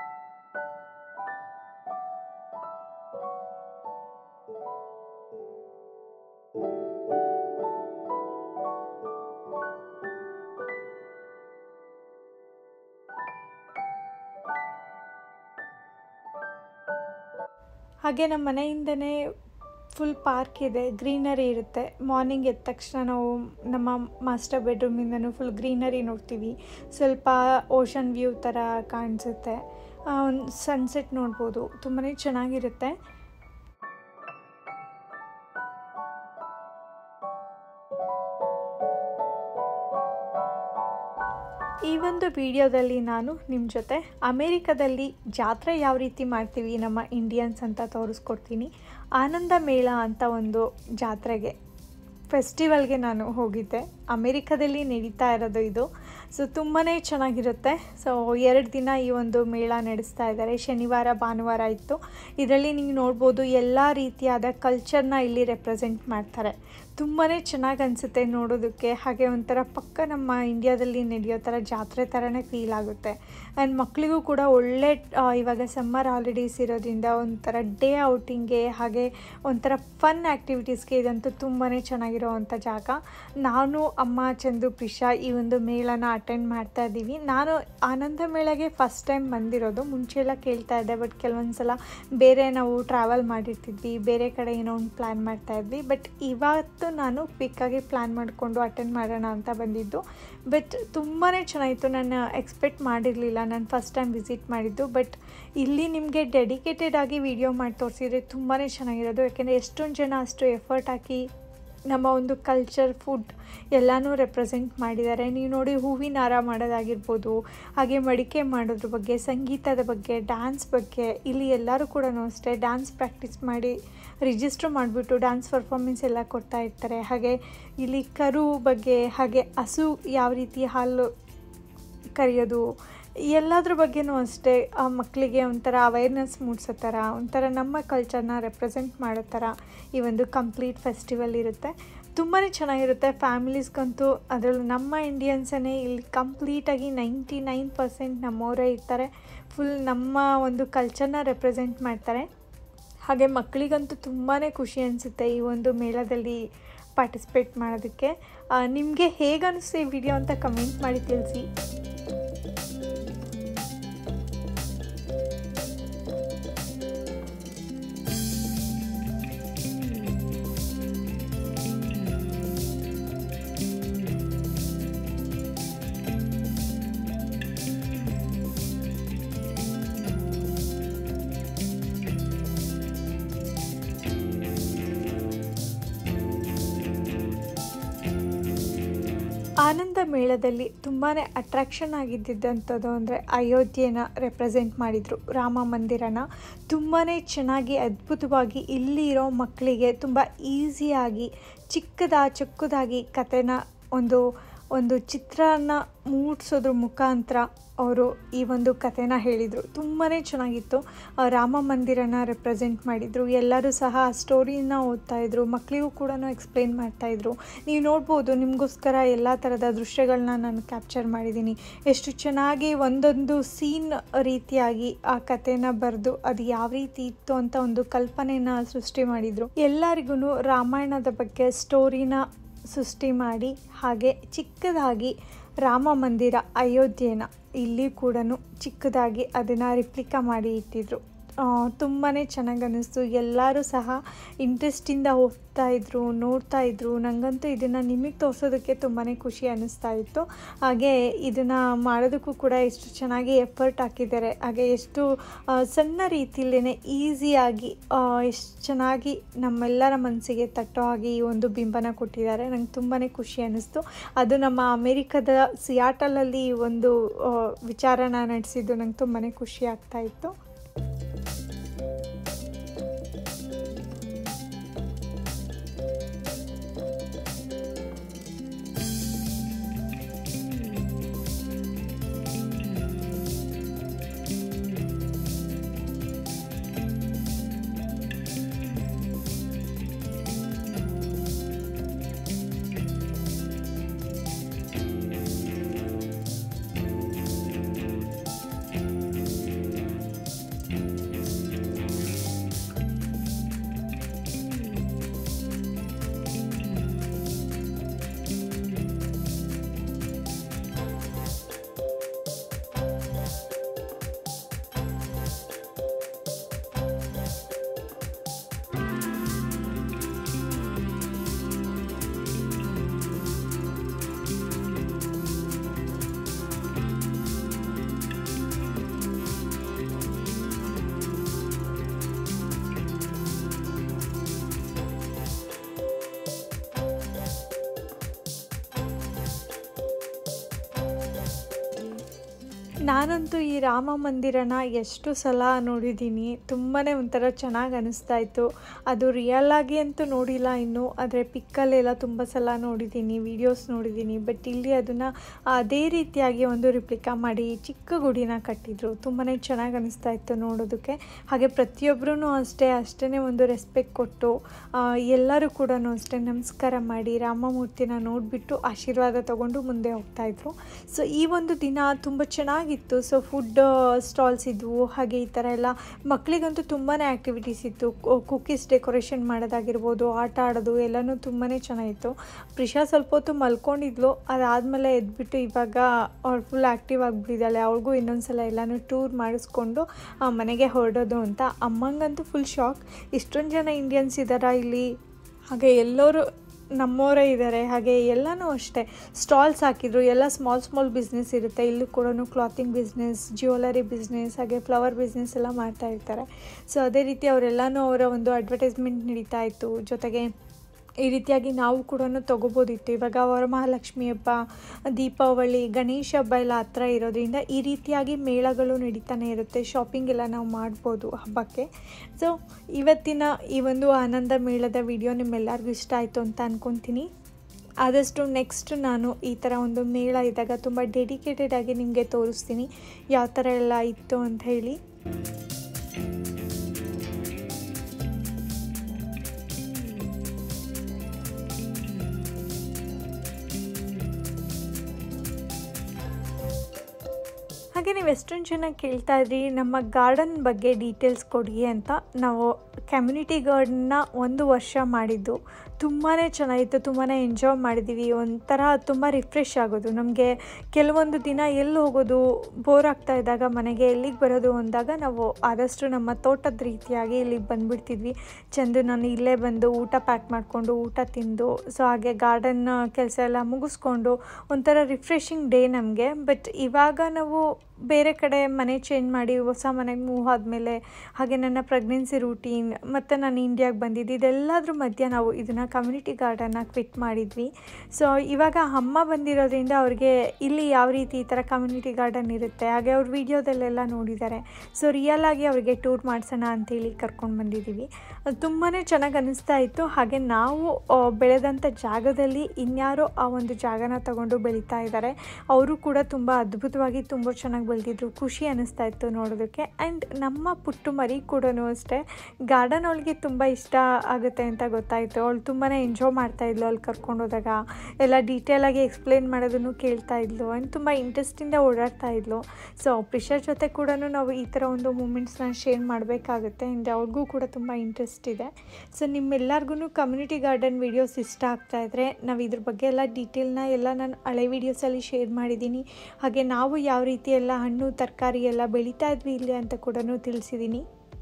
ಹಾಗೆ ನಮ್ಮ ಮನೆಯಿಂದನೇ ಫುಲ್ ಪಾರ್ಕ್ ಇದೆ ಗ್ರೀನರಿ ಇರುತ್ತೆ ಮಾರ್ನಿಂಗ್ ಎದ್ದ ತಕ್ಷಣ ನಾವು ನಮ್ಮ ಮಾಸ್ಟರ್ ಬೆಡ್ರೂಮಿಂದನೂ ಫುಲ್ ಗ್ರೀನರಿ ನೋಡ್ತೀವಿ ಸ್ವಲ್ಪ ಓಷನ್ ವ್ಯೂ ಥರ ಕಾಣಿಸುತ್ತೆ ಒಂದು ಸನ್ಸೆಟ್ ನೋಡ್ಬೋದು ತುಂಬಾ ಚೆನ್ನಾಗಿರುತ್ತೆ ಈ ಒಂದು ವಿಡಿಯೋದಲ್ಲಿ ನಾನು ನಿಮ್ಮ ಜೊತೆ ಅಮೇರಿಕದಲ್ಲಿ ಜಾತ್ರೆ ಯಾವ ರೀತಿ ಮಾಡ್ತೀವಿ ನಮ್ಮ ಇಂಡಿಯನ್ಸ್ ಅಂತ ತೋರಿಸ್ಕೊಡ್ತೀನಿ ಆನಂದ ಮೇಳ ಅಂತ ಒಂದು ಜಾತ್ರೆಗೆ ಫೆಸ್ಟಿವಲ್ಗೆ ನಾನು ಹೋಗಿದ್ದೆ ಅಮೇರಿಕಾದಲ್ಲಿ ನಡೀತಾ ಇರೋದು ಇದು ಸೊ ತುಂಬಾ ಚೆನ್ನಾಗಿರುತ್ತೆ ಸೊ ಎರಡು ದಿನ ಈ ಒಂದು ಮೇಳ ನಡೆಸ್ತಾ ಇದ್ದಾರೆ ಶನಿವಾರ ಭಾನುವಾರ ಇತ್ತು ಇದರಲ್ಲಿ ನೀವು ನೋಡ್ಬೋದು ಎಲ್ಲ ರೀತಿಯಾದ ಕಲ್ಚರ್ನ ಇಲ್ಲಿ ರೆಪ್ರೆಸೆಂಟ್ ಮಾಡ್ತಾರೆ ತುಂಬಾ ಚೆನ್ನಾಗಿ ಅನಿಸುತ್ತೆ ನೋಡೋದಕ್ಕೆ ಹಾಗೆ ಒಂಥರ ಪಕ್ಕ ನಮ್ಮ ಇಂಡಿಯಾದಲ್ಲಿ ನಡೆಯೋ ಥರ ಜಾತ್ರೆ ಥರನೇ ಫೀಲ್ ಆಗುತ್ತೆ ಆ್ಯಂಡ್ ಮಕ್ಕಳಿಗೂ ಕೂಡ ಒಳ್ಳೆ ಆ, ಇವಾಗ ಸಮ್ಮರ್ ಹಾಲಿಡೇಸ್ ಇರೋದ್ರಿಂದ ಒಂಥರ ಡೇ ಔಟಿಂಗ್ಗೆ ಹಾಗೆ ಒಂಥರ ಫನ್ ಆ್ಯಕ್ಟಿವಿಟೀಸ್ಗೆ ಇದಂತೂ ತುಂಬಾ ಚೆನ್ನಾಗಿರೋ ಅಂಥ ಜಾಗ ನಾನು ಅಮ್ಮ ಚಂದು ಪ್ರಿಷಾ ಈ ಒಂದು ಮೇಳನ ಅಟೆಂಡ್ ಮಾಡ್ತಾ ಇದ್ದೀವಿ ನಾನು ಆನಂದ ಮೇಳಗೆ ಫಸ್ಟ್ ಟೈಮ್ ಬಂದಿರೋದು ಮುಂಚೆ ಎಲ್ಲ ಕೇಳ್ತಾ ಇದ್ದೆ ಬಟ್ ಕೆಲವೊಂದು ಸಲ ಬೇರೆ ನಾವು ಟ್ರಾವೆಲ್ ಮಾಡಿರ್ತಿದ್ವಿ ಬೇರೆ ಕಡೆ ಏನೋ ಒಂದು ಪ್ಲ್ಯಾನ್ ಮಾಡ್ತಾ ಇದ್ವಿ ಬಟ್ ಇವತ್ತು ನಾನು ಕ್ವಿಕ್ಕಾಗಿ ಪ್ಲ್ಯಾನ್ ಮಾಡಿಕೊಂಡು ಅಟೆಂಡ್ ಮಾಡೋಣ ಅಂತ ಬಂದಿದ್ದು ಬಟ್ ತುಂಬಾ ಚೆನ್ನಾಗಿತ್ತು ನಾನು ಎಕ್ಸ್ಪೆಕ್ಟ್ ಮಾಡಿರಲಿಲ್ಲ ನಾನು ಫಸ್ಟ್ ಟೈಮ್ ವಿಸಿಟ್ ಮಾಡಿದ್ದು ಬಟ್ ಇಲ್ಲಿ ನಿಮಗೆ ಡೆಡಿಕೇಟೆಡ್ ಆಗಿ ವಿಡಿಯೋ ಮಾಡಿ ತೋರಿಸಿದ್ರೆ ತುಂಬಾ ಚೆನ್ನಾಗಿರೋದು ಯಾಕೆಂದರೆ ಎಷ್ಟೊಂದು ಜನ ಅಷ್ಟು ಎಫರ್ಟ್ ಹಾಕಿ ನಮ್ಮ ಒಂದು ಕಲ್ಚರ್ ಫುಡ್ ಎಲ್ಲನೂ ರೆಪ್ರೆಸೆಂಟ್ ಮಾಡಿದ್ದಾರೆ ನೀವು ನೋಡಿ ಹೂವಿನ ಹಾರ ಮಾಡೋದಾಗಿರ್ಬೋದು ಹಾಗೆ ಮಡಿಕೆ ಮಾಡೋದ್ರ ಬಗ್ಗೆ ಸಂಗೀತದ ಬಗ್ಗೆ ಡ್ಯಾನ್ಸ್ ಬಗ್ಗೆ ಇಲ್ಲಿ ಎಲ್ಲರೂ ಕೂಡ ಅಷ್ಟೇ ಡ್ಯಾನ್ಸ್ ಪ್ರಾಕ್ಟೀಸ್ ಮಾಡಿ ರಿಜಿಸ್ಟ್ರ್ ಮಾಡಿಬಿಟ್ಟು ಡ್ಯಾನ್ಸ್ ಪರ್ಫಾರ್ಮೆನ್ಸ್ ಎಲ್ಲ ಕೊಡ್ತಾ ಇರ್ತಾರೆ ಹಾಗೆ ಇಲ್ಲಿ ಕರು ಬಗ್ಗೆ ಹಾಗೆ ಹಸು ಯಾವ ರೀತಿ ಹಾಲು ಕರೆಯೋದು ಎಲ್ಲದ್ರ ಬಗ್ಗೆನೂ ಅಷ್ಟೇ ಆ ಮಕ್ಕಳಿಗೆ ಒಂಥರ ಅವೇರ್ನೆಸ್ ಮೂಡಿಸೋ ಥರ ಒಂಥರ ನಮ್ಮ ಕಲ್ಚರ್ನ ರೆಪ್ರೆಸೆಂಟ್ ಮಾಡೋ ಥರ ಈ ಒಂದು ಕಂಪ್ಲೀಟ್ ಫೆಸ್ಟಿವಲ್ ಇರುತ್ತೆ ತುಂಬಾ ಚೆನ್ನಾಗಿರುತ್ತೆ ಫ್ಯಾಮಿಲೀಸ್ಗಂತೂ ಅದರಲ್ಲೂ ನಮ್ಮ ಇಂಡಿಯನ್ಸನ್ನೇ ಇಲ್ಲಿ ಕಂಪ್ಲೀಟಾಗಿ ನೈಂಟಿ ನೈನ್ ಪರ್ಸೆಂಟ್ ನಮ್ಮವರೇ ಇರ್ತಾರೆ ಫುಲ್ ನಮ್ಮ ಒಂದು ಕಲ್ಚರ್ನ ರೆಪ್ರೆಸೆಂಟ್ ಮಾಡ್ತಾರೆ ಹಾಗೆ ಮಕ್ಕಳಿಗಂತೂ ತುಂಬಾ ಖುಷಿ ಅನಿಸುತ್ತೆ ಈ ಒಂದು ಮೇಳದಲ್ಲಿ ಪಾರ್ಟಿಸಿಪೇಟ್ ಮಾಡೋದಕ್ಕೆ ನಿಮಗೆ ಹೇಗೆ ಅನಿಸ್ತು ಈ ವಿಡಿಯೋ ಅಂತ ಕಮೆಂಟ್ ಮಾಡಿ ತಿಳಿಸಿ ಆನಂದ ಮೇಳದಲ್ಲಿ ತುಂಬಾ ಅಟ್ರಾಕ್ಷನ್ ಆಗಿದ್ದಂಥದ್ದು ಅಂದರೆ ಅಯೋಧ್ಯೆನ ರೆಪ್ರೆಸೆಂಟ್ ಮಾಡಿದರು ರಾಮ ಮಂದಿರನ ತುಂಬಾ ಚೆನ್ನಾಗಿ ಅದ್ಭುತವಾಗಿ ಇಲ್ಲಿರೋ ಮಕ್ಕಳಿಗೆ ತುಂಬ ಈಸಿಯಾಗಿ ಚಿಕ್ಕದ ಚಿಕ್ಕದಾಗಿ ಕತೆನ ಒಂದು ಒಂದು ಚಿತ್ರನ ಮೂಡಿಸೋದ್ರ ಮುಖಾಂತರ ಅವರು ಈ ಒಂದು ಕಥೆನ ಹೇಳಿದರು ತುಂಬಾ ಚೆನ್ನಾಗಿತ್ತು ಆ ರಾಮ ಮಂದಿರನ ರೆಪ್ರೆಸೆಂಟ್ ಮಾಡಿದರು ಎಲ್ಲರೂ ಸಹ ಆ ಸ್ಟೋರಿನ ಓದ್ತಾ ಇದ್ರು ಮಕ್ಕಳಿಗೂ ಕೂಡ ಎಕ್ಸ್ಪ್ಲೇನ್ ಮಾಡ್ತಾಯಿದ್ರು ನೀವು ನೋಡ್ಬೋದು ನಿಮಗೋಸ್ಕರ ಎಲ್ಲ ಥರದ ದೃಶ್ಯಗಳನ್ನ ನಾನು ಕ್ಯಾಪ್ಚರ್ ಮಾಡಿದ್ದೀನಿ ಎಷ್ಟು ಚೆನ್ನಾಗಿ ಒಂದೊಂದು ಸೀನ್ ರೀತಿಯಾಗಿ ಆ ಕಥೆನ ಬರೆದು ಅದು ಯಾವ ರೀತಿ ಇತ್ತು ಅಂತ ಒಂದು ಕಲ್ಪನೆನ ಸೃಷ್ಟಿ ಮಾಡಿದರು ಎಲ್ಲರಿಗೂ ರಾಮಾಯಣದ ಬಗ್ಗೆ ಸ್ಟೋರಿನ ಸೃಷ್ಟಿ ಮಾಡಿ ಹಾಗೆ ಚಿಕ್ಕದಾಗಿ ರಾಮ ಮಂದಿರ ಅಯೋಧ್ಯೆನ ಇಲ್ಲಿ ಕೂಡ ಚಿಕ್ಕದಾಗಿ ಅದನ್ನು ರಿಪ್ಲಿಕಾ ಮಾಡಿ ಇಟ್ಟಿದ್ರು ತುಂಬಾ ಚೆನ್ನಾಗಿ ಅನ್ನಿಸ್ತು ಎಲ್ಲರೂ ಸಹ ಇಂಟ್ರೆಸ್ಟಿಂದ ಹೋಗ್ತಾ ಇದ್ರು ನೋಡ್ತಾ ಇದ್ರು ನನಗಂತೂ ಇದನ್ನು ನಿಮಗೆ ತೋರಿಸೋದಕ್ಕೆ ತುಂಬಾ ಖುಷಿ ಅನ್ನಿಸ್ತಾ ಇತ್ತು ಹಾಗೆ ಇದನ್ನು ಮಾಡೋದಕ್ಕೂ ಕೂಡ ಎಷ್ಟು ಚೆನ್ನಾಗಿ ಎಫರ್ಟ್ ಹಾಕಿದ್ದಾರೆ ಹಾಗೆ ಎಷ್ಟು ಆ, ಸಣ್ಣ ರೀತಿಯಲ್ಲೇ ಈಸಿಯಾಗಿ ಎಷ್ಟು ಚೆನ್ನಾಗಿ ನಮ್ಮೆಲ್ಲರ ಮನಸ್ಸಿಗೆ ತಟ್ಟೋ ಹಾಗೆ ಈ ಒಂದು ಬಿಂಬನ ಕೊಟ್ಟಿದ್ದಾರೆ ನಂಗೆ ತುಂಬಾ ಖುಷಿ ಅನ್ನಿಸ್ತು ಅದು ನಮ್ಮ ಅಮೇರಿಕದ ಸಿಯಾಟಲಲ್ಲಿ ಈ ಒಂದು ಆ, ವಿಚಾರನ ನಡೆಸಿದ್ದು ನಂಗೆ ತುಂಬಾ ಖುಷಿ ಆಗ್ತಾ ಇತ್ತು ನಾನಂತೂ ಈ ರಾಮ ಮಂದಿರನ ಎಷ್ಟು ಸಲ ನೋಡಿದ್ದೀನಿ ತುಂಬಾ ಒಂಥರ ಚೆನ್ನಾಗಿ ಅನಿಸ್ತಾ ಇತ್ತು ಅದು ರಿಯಲ್ ಆಗಿ ಅಂತೂ ನೋಡಿಲ್ಲ ಇನ್ನು ಆದರೆ ಪಿಕ್ಕಲ್ಲೆಲ್ಲ ತುಂಬ ಸಲ ನೋಡಿದ್ದೀನಿ ವಿಡಿಯೋಸ್ ನೋಡಿದ್ದೀನಿ ಬಟ್ ಇಲ್ಲಿ ಅದನ್ನು ಅದೇ ರೀತಿಯಾಗಿ ಒಂದು ರಿಪ್ಲಿಕಾ ಮಾಡಿ ಚಿಕ್ಕ ಗುಡಿನ ಕಟ್ಟಿದ್ರು ತುಂಬಾ ಚೆನ್ನಾಗಿ ಅನಿಸ್ತಾ ಇತ್ತು ನೋಡೋದಕ್ಕೆ ಹಾಗೆ ಪ್ರತಿಯೊಬ್ಬರೂ ಅಷ್ಟೇ ಅಷ್ಟೇ ಒಂದು ರೆಸ್ಪೆಕ್ಟ್ ಕೊಟ್ಟು ಆ, ಎಲ್ಲರೂ ಕೂಡ ಅಷ್ಟೇ ನಮಸ್ಕಾರ ಮಾಡಿ ರಾಮಮೂರ್ತಿನ ನೋಡಿಬಿಟ್ಟು ಆಶೀರ್ವಾದ ತಗೊಂಡು ಮುಂದೆ ಹೋಗ್ತಾಯಿದ್ರು ಸೊ ಈ ಒಂದು ದಿನ ತುಂಬ ಚೆನ್ನಾಗಿತ್ತು ಸೊ ಫುಡ್ ಸ್ಟಾಲ್ಸ್ ಇದ್ವು ಹಾಗೆ ಈ ಥರ ಎಲ್ಲ ಮಕ್ಕಳಿಗಂತೂ ತುಂಬಾ ಆ್ಯಕ್ಟಿವಿಟೀಸ್ ಇತ್ತು ಕುಕ್ಕೀಸ್ ಡೆಕೋರೇಷನ್ ಮಾಡೋದಾಗಿರ್ಬೋದು ಆಟ ಆಡೋದು ಎಲ್ಲನೂ ತುಂಬಾ ಚೆನ್ನಾಗಿತ್ತು ಪ್ರಿಷಾ ಸ್ವಲ್ಪ ಹೊತ್ತು ಮಲ್ಕೊಂಡಿದ್ಲು ಅದಾದಮೇಲೆ ಎದ್ಬಿಟ್ಟು ಇವಾಗ ಅವಳು ಫುಲ್ ಆ್ಯಕ್ಟಿವ್ ಆಗಿಬಿಟ್ಟಿದ್ದಾಳೆ ಅವ್ಳಿಗೂ ಇನ್ನೊಂದ್ಸಲ ಎಲ್ಲನೂ ಟೂರ್ ಮಾಡಿಸ್ಕೊಂಡು ಆ, ಮನೆಗೆ ಹೊರಡೋದು ಅಂತ ಅಮ್ಮಂಗಂತೂ ಫುಲ್ ಶಾಕ್ ಇಷ್ಟೊಂದು ಜನ ಇಂಡಿಯನ್ಸ್ ಇದ್ದಾರಾ ಇಲ್ಲಿ ಹಾಗೆ ಎಲ್ಲರೂ ನಮ್ಮವರೇ ಇದ್ದಾರೆ ಹಾಗೆ ಎಲ್ಲನೂ ಅಷ್ಟೇ ಸ್ಟಾಲ್ಸ್ ಹಾಕಿದ್ರು ಎಲ್ಲ ಸ್ಮಾಲ್ ಸ್ಮಾಲ್ ಬಿಸ್ನೆಸ್ ಇರುತ್ತೆ ಇಲ್ಲೂ ಕೂಡ ಕ್ಲಾತಿಂಗ್ ಬಿಸ್ನೆಸ್ ಜ್ಯುವೆಲರಿ ಬಿಸ್ನೆಸ್ ಹಾಗೆ ಫ್ಲವರ್ ಬಿಸ್ನೆಸ್ ಎಲ್ಲ ಮಾಡ್ತಾ ಇರ್ತಾರೆ ಸೊ ಅದೇ ರೀತಿ ಅವರೆಲ್ಲನೂ ಅವರ ಒಂದು ಅಡ್ವರ್ಟೈಸ್ಮೆಂಟ್ ನಡೀತಾ ಇತ್ತು ಜೊತೆಗೆ ಈ ರೀತಿಯಾಗಿ ನಾವು ಕೂಡ ತೊಗೋಬೋದಿತ್ತು ಇವಾಗ ವರಮಹಾಲಕ್ಷ್ಮಿ ಹಬ್ಬ ದೀಪಾವಳಿ ಗಣೇಶ ಹಬ್ಬ ಎಲ್ಲ ಹತ್ರ ಇರೋದ್ರಿಂದ ಈ ರೀತಿಯಾಗಿ ಮೇಳಗಳು ನಡೀತಾನೆ ಇರುತ್ತೆ ಶಾಪಿಂಗ್ ಎಲ್ಲ ನಾವು ಮಾಡ್ಬೋದು ಹಬ್ಬಕ್ಕೆ ಸೊ ಇವತ್ತಿನ ಈ ಒಂದು ಆನಂದ ಮೇಳದ ವಿಡಿಯೋ ನಿಮ್ಮೆಲ್ಲರಿಗೂ ಇಷ್ಟ ಆಯಿತು ಅಂತ ಅಂದ್ಕೊತೀನಿ ಆದಷ್ಟು ನೆಕ್ಸ್ಟ್ ನಾನು ಈ ಥರ ಒಂದು ಮೇಳ ಇದ್ದಾಗ ತುಂಬ ಡೆಡಿಕೇಟೆಡ್ ಆಗಿ ನಿಮಗೆ ತೋರಿಸ್ತೀನಿ ಯಾವ ಥರ ಎಲ್ಲ ಇತ್ತು ಅಂತ ಹೇಳಿ ಹಾಗೆ ನೀವು ಎಷ್ಟೊಂದು ಜನ ಕೇಳ್ತಾ ಇದ್ರಿ ನಮ್ಮ ಗಾರ್ಡನ್ ಬಗ್ಗೆ ಡೀಟೇಲ್ಸ್ ಕೊಡಿ ಅಂತ ನಾವು ಕಮ್ಯುನಿಟಿ ಗಾರ್ಡನ್ನ ಒಂದು ವರ್ಷ ಮಾಡಿದ್ದು ತುಂಬಾ ಚೆನ್ನಾಗಿತ್ತು ತುಂಬಾ ಎಂಜಾಯ್ ಮಾಡಿದ್ದೀವಿ ಒಂಥರ ತುಂಬ ರಿಫ್ರೆಶ್ ಆಗೋದು ನಮಗೆ ಕೆಲವೊಂದು ದಿನ ಎಲ್ಲಿ ಹೋಗೋದು ಬೋರ್ ಆಗ್ತಾ ಇದ್ದಾಗ ಮನೆಗೆ ಎಲ್ಲಿಗೆ ಬರೋದು ಅಂದಾಗ ನಾವು ಆದಷ್ಟು ನಮ್ಮ ತೋಟದ ರೀತಿಯಾಗಿ ಇಲ್ಲಿಗೆ ಬಂದುಬಿಡ್ತಿದ್ವಿ ಚಂದು ನಾನು ಇಲ್ಲೇ ಬಂದು ಊಟ ಪ್ಯಾಕ್ ಮಾಡಿಕೊಂಡು ಊಟ ತಿಂದು ಸೊ ಹಾಗೆ ಗಾರ್ಡನ್ ಕೆಲಸ ಎಲ್ಲ ಮುಗಿಸ್ಕೊಂಡು ಒಂಥರ ರಿಫ್ರೆಶಿಂಗ್ ಡೇ ನಮಗೆ ಬಟ್ ಇವಾಗ ನಾವು ಬೇರೆ ಕಡೆ ಮನೆ ಚೇಂಜ್ ಮಾಡಿ ಹೊಸ ಮನೆಗೆ ಮೂವ್ ಆದಮೇಲೆ ಹಾಗೆ ನನ್ನ ಪ್ರೆಗ್ನೆನ್ಸಿ ರೂಟೀನ್ ಮತ್ತು ನಾನು ಇಂಡಿಯಾಗೆ ಬಂದಿದ್ದು ಇದೆಲ್ಲದ್ರ ಮಧ್ಯೆ ನಾವು ಇದನ್ನು ಕಮ್ಯುನಿಟಿ ಗಾರ್ಡನ್ನ ಕ್ವಿಟ್ ಮಾಡಿದ್ವಿ ಸೊ ಇವಾಗ ಅಮ್ಮ ಬಂದಿರೋದ್ರಿಂದ ಅವ್ರಿಗೆ ಇಲ್ಲಿ ಯಾವ ರೀತಿ ಈ ಥರ ಕಮ್ಯುನಿಟಿ ಗಾರ್ಡನ್ ಇರುತ್ತೆ ಹಾಗೆ ಅವ್ರ ವೀಡಿಯೋದಲ್ಲೆಲ್ಲ ನೋಡಿದ್ದಾರೆ ಸೊ ರಿಯಲ್ ಆಗಿ ಅವರಿಗೆ ಟೂರ್ ಮಾಡಿಸೋಣ ಅಂತೇಳಿ ಕರ್ಕೊಂಡು ಬಂದಿದ್ದೀವಿ ತುಂಬಾ ಚೆನ್ನಾಗಿ ಅನ್ನಿಸ್ತಾ ಇತ್ತು ಹಾಗೆ ನಾವು ಆ, ಬೆಳೆದಂಥ ಜಾಗದಲ್ಲಿ ಇನ್ಯಾರೋ ಆ ಒಂದು ಜಾಗನ ತಗೊಂಡು ಬೆಳೀತಾ ಇದ್ದಾರೆ ಅವರು ಕೂಡ ತುಂಬ ಅದ್ಭುತವಾಗಿ ತುಂಬ ಚೆನ್ನಾಗಿ ಬೆಳೆದಿದ್ರು ಖುಷಿ ಅನ್ನಿಸ್ತಾ ಇತ್ತು ನೋಡೋದಕ್ಕೆ ಆ್ಯಂಡ್ ನಮ್ಮ ಪುಟ್ಟು ಮರಿ ಕೂಡ ಅಷ್ಟೇ ಗಾರ್ಡನ್ ಅವಳಿಗೆ ತುಂಬ ಇಷ್ಟ ಆಗುತ್ತೆ ಅಂತ ಗೊತ್ತಾಯಿತು ಅವಳು ತುಂಬಾ ಎಂಜಾಯ್ ಮಾಡ್ತಾ ಇದ್ಲು ಅಲ್ಲಿ ಕರ್ಕೊಂಡು ಹೋದಾಗ ಎಲ್ಲ ಡೀಟೇಲಾಗಿ ಎಕ್ಸ್ಪ್ಲೇನ್ ಮಾಡೋದನ್ನು ಕೇಳ್ತಾ ಇದ್ಲು ಆ್ಯಂಡ್ ತುಂಬ ಇಂಟ್ರೆಸ್ಟಿಂದ ಓಡಾಡ್ತಾ ಇದ್ಲು ಸೊ ಪ್ರಿಷಾ ಜೊತೆ ಕೂಡ ನಾವು ಈ ಥರ ಒಂದು ಮೂಮೆಂಟ್ಸ್ನ ಶೇರ್ ಮಾಡಬೇಕಾಗುತ್ತೆ ಆ್ಯಂಡ್ ಅವ್ರಿಗೂ ಕೂಡ ತುಂಬ ಇಂಟ್ರೆಸ್ಟ್ ಇದೆ ಸೊ ನಿಮ್ಮೆಲ್ಲರಿಗೂ ಕಮ್ಯುನಿಟಿ ಗಾರ್ಡನ್ ವೀಡಿಯೋಸ್ ಇಷ್ಟ ಆಗ್ತಾ ಇದ್ದರೆ ನಾವು ಇದ್ರ ಬಗ್ಗೆ ಎಲ್ಲ ಡೀಟೇಲ್ನ ಎಲ್ಲ ನಾನು ಹಳೆ ವೀಡಿಯೋಸಲ್ಲಿ ಶೇರ್ ಮಾಡಿದ್ದೀನಿ ಹಾಗೆ ನಾವು ಯಾವ ರೀತಿ ಎಲ್ಲ ಹಣ್ಣು ತರಕಾರಿ ಎಲ್ಲ ಬೆಳೀತಾ ಇದ್ವಿ ಇಲ್ಲಿ ಅಂತ ಕೂಡ ತಿಳಿಸಿದ್ದೀನಿ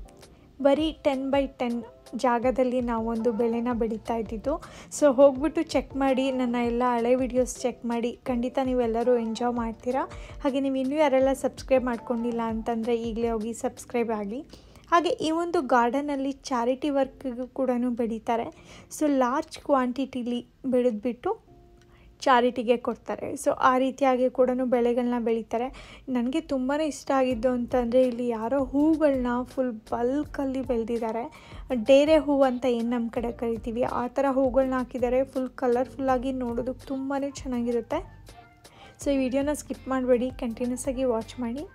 ಬರೀ ಟೆನ್ ಬೈ ಟೆನ್ ಜಾಗದಲ್ಲಿ ನಾವೊಂದು ಬೆಳೆನ ಬೆಳೀತಾ ಇದ್ದಿದ್ದು ಸೊ ಹೋಗ್ಬಿಟ್ಟು ಚೆಕ್ ಮಾಡಿ ನನ್ನ ಎಲ್ಲ ಹಳೆ ವಿಡಿಯೋಸ್ ಚೆಕ್ ಮಾಡಿ ಖಂಡಿತ ನೀವೆಲ್ಲರೂ ಎಂಜಾಯ್ ಮಾಡ್ತೀರಾ ಹಾಗೆ ನೀವು ಇನ್ನೂ ಯಾರೆಲ್ಲ ಸಬ್ಸ್ಕ್ರೈಬ್ ಮಾಡ್ಕೊಂಡಿಲ್ಲ ಅಂತಂದರೆ ಈಗಲೇ ಹೋಗಿ ಸಬ್ಸ್ಕ್ರೈಬ್ ಆಗಿ ಹಾಗೆ ಈ ಒಂದು ಗಾರ್ಡನಲ್ಲಿ ಚಾರಿಟಿ ವರ್ಕ್ಗೂ ಕೂಡ ಬೆಳೀತಾರೆ ಸೊ ಲಾರ್ಜ್ ಕ್ವಾಂಟಿಟಿಲಿ ಬೆಳೆದ್ಬಿಟ್ಟು ಚಾರಿಟಿಗೆ ಕೊಡ್ತಾರೆ ಸೊ ಆ ರೀತಿಯಾಗಿ ಕೂಡ ಬೆಳೆಗಳನ್ನ ಬೆಳೀತಾರೆ ನನಗೆ ತುಂಬಾ ಇಷ್ಟ ಆಗಿದ್ದು ಅಂತಂದರೆ ಇಲ್ಲಿ ಯಾರೋ ಹೂಗಳನ್ನ ಫುಲ್ ಬಲ್ಕಲ್ಲಿ ಬೆಳೆದಿದ್ದಾರೆ ಡೇರೆ ಹೂವು ಅಂತ ಏನು ನಮ್ಮ ಕಡೆ ಕರಿತೀವಿ ಆ ಥರ ಹೂಗಳನ್ನ ಹಾಕಿದ್ದಾರೆ ಫುಲ್ ಕಲರ್ಫುಲ್ಲಾಗಿ ನೋಡೋದಕ್ಕೆ ತುಂಬಾ ಚೆನ್ನಾಗಿರುತ್ತೆ ಸೊ ಈ ವಿಡಿಯೋನ ಸ್ಕಿಪ್ ಮಾಡಬೇಡಿ ಕಂಟಿನ್ಯೂಸ್ ಆಗಿ ವಾಚ್ ಮಾಡಿ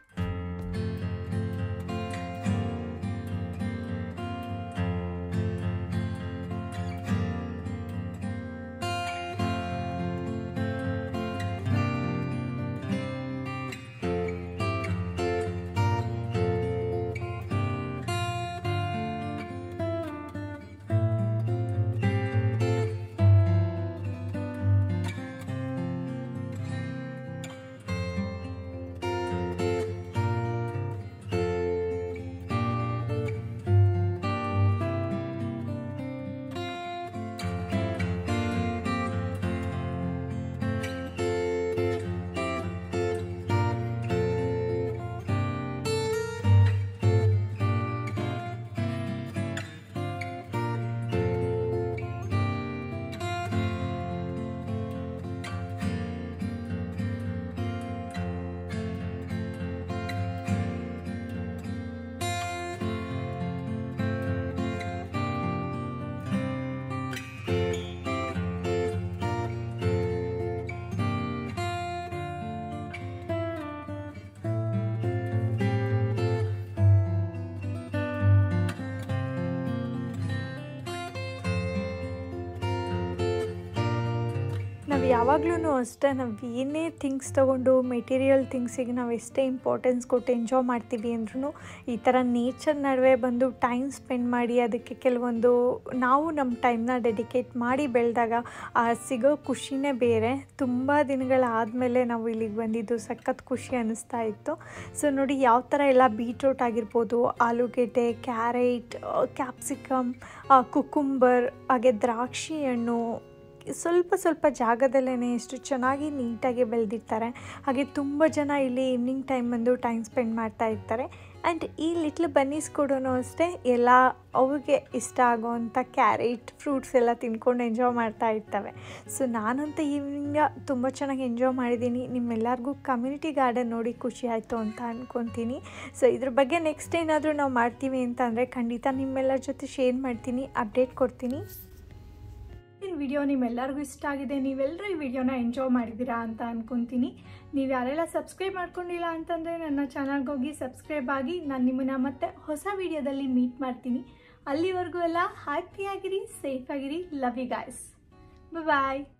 ನಾವು ಯಾವಾಗ್ಲೂ ಅಷ್ಟೇ ನಾವು ಏನೇ ಥಿಂಗ್ಸ್ ತೊಗೊಂಡು ಮೆಟೀರಿಯಲ್ ಥಿಂಗ್ಸಿಗೆ ನಾವು ಎಷ್ಟೇ ಇಂಪಾರ್ಟೆನ್ಸ್ ಕೊಟ್ಟು ಎಂಜಾಯ್ ಮಾಡ್ತೀವಿ ಅಂದ್ರೂ ಈ ಥರ ನೇಚರ್ ನಡುವೆ ಬಂದು ಟೈಮ್ ಸ್ಪೆಂಡ್ ಮಾಡಿ ಅದಕ್ಕೆ ಕೆಲವೊಂದು ನಾವು ನಮ್ಮ ಟೈಮ್ನ ಡೆಡಿಕೇಟ್ ಮಾಡಿ ಬೆಳೆದಾಗ ಆ ಸಿಗೋ ಖುಷಿನೇ ಬೇರೆ ತುಂಬ ದಿನಗಳಾದಮೇಲೆ ನಾವು ಇಲ್ಲಿಗೆ ಬಂದಿದ್ದು ಸಖತ್ ಖುಷಿ ಅನ್ನಿಸ್ತಾ ಇತ್ತು ಸೊ ನೋಡಿ ಯಾವ ಥರ ಎಲ್ಲ ಬೀಟ್ರೂಟ್ ಆಗಿರ್ಬೋದು ಆಲೂಗೆಡ್ಡೆ ಕ್ಯಾರೆಟ್ ಕ್ಯಾಪ್ಸಿಕಮ್ ಕುಕುಂಬರ್ ಹಾಗೆ ದ್ರಾಕ್ಷಿ ಹಣ್ಣು ಸ್ವಲ್ಪ ಸ್ವಲ್ಪ ಜಾಗದಲ್ಲೇ ಎಷ್ಟು ಚೆನ್ನಾಗಿ ನೀಟಾಗಿ ಬೆಳೆದಿರ್ತಾರೆ ಹಾಗೆ ತುಂಬ ಜನ ಇಲ್ಲಿ ಈವ್ನಿಂಗ್ ಟೈಮ್ ಬಂದು ಟೈಮ್ ಸ್ಪೆಂಡ್ ಮಾಡ್ತಾ ಇರ್ತಾರೆ ಆ್ಯಂಡ್ ಈ ಲಿಟ್ಲ್ ಬನ್ನೀಸ್ ಕೂಡ ಅಷ್ಟೇ ಎಲ್ಲ ಅವ್ರಿಗೆ ಇಷ್ಟ ಆಗೋವಂಥ ಕ್ಯಾರೆಟ್ ಫ್ರೂಟ್ಸ್ ಎಲ್ಲ ತಿನ್ಕೊಂಡು ಎಂಜಾಯ್ ಮಾಡ್ತಾ ಇರ್ತವೆ ಸೊ ನಾನಂತೂ ಈವ್ನಿಂಗ ತುಂಬ ಚೆನ್ನಾಗಿ ಎಂಜಾಯ್ ಮಾಡಿದ್ದೀನಿ ನಿಮ್ಮೆಲ್ಲರಿಗೂ ಕಮ್ಯುನಿಟಿ ಗಾರ್ಡನ್ ನೋಡಿ ಖುಷಿ ಆಯಿತು ಅಂತ ಅಂದ್ಕೊತೀನಿ ಸೊ ಇದ್ರ ಬಗ್ಗೆ ನೆಕ್ಸ್ಟ್ ಏನಾದರೂ ನಾವು ಮಾಡ್ತೀವಿ ಅಂತ ಅಂದರೆ ಖಂಡಿತ ನಿಮ್ಮೆಲ್ಲರ ಜೊತೆ ಶೇರ್ ಮಾಡ್ತೀನಿ ಅಪ್ಡೇಟ್ ಕೊಡ್ತೀನಿ ಈ ವಿಡಿಯೋ ನಿಮ್ಮೆಲ್ಲರಿಗೂ ಇಷ್ಟ ಆಗಿದೆ ನೀವೆಲ್ಲರೂ ಈ ವಿಡಿಯೋನ ಎಂಜಾಯ್ ಮಾಡಿದ್ದೀರಾ ಅಂತ ಅನ್ಕೊಂತೀನಿ ನೀವು ಯಾರೆಲ್ಲ ಸಬ್ಸ್ಕ್ರೈಬ್ ಮಾಡ್ಕೊಂಡಿಲ್ಲ ಅಂತಂದರೆ ನನ್ನ ಚಾನಲ್ಗೆ ಹೋಗಿ ಸಬ್ಸ್ಕ್ರೈಬ್ ಆಗಿ ನಾನು ನಿಮ್ಮನ್ನ ಮತ್ತೆ ಹೊಸ ವಿಡಿಯೋದಲ್ಲಿ ಮೀಟ್ ಮಾಡ್ತೀನಿ ಅಲ್ಲಿವರೆಗೂ ಎಲ್ಲ ಹ್ಯಾಪಿಯಾಗಿರಿ ಸೇಫ್ ಆಗಿರಿ ಲವ್ ಯು ಗಾಯ್ಸ್ ಬಾಯ್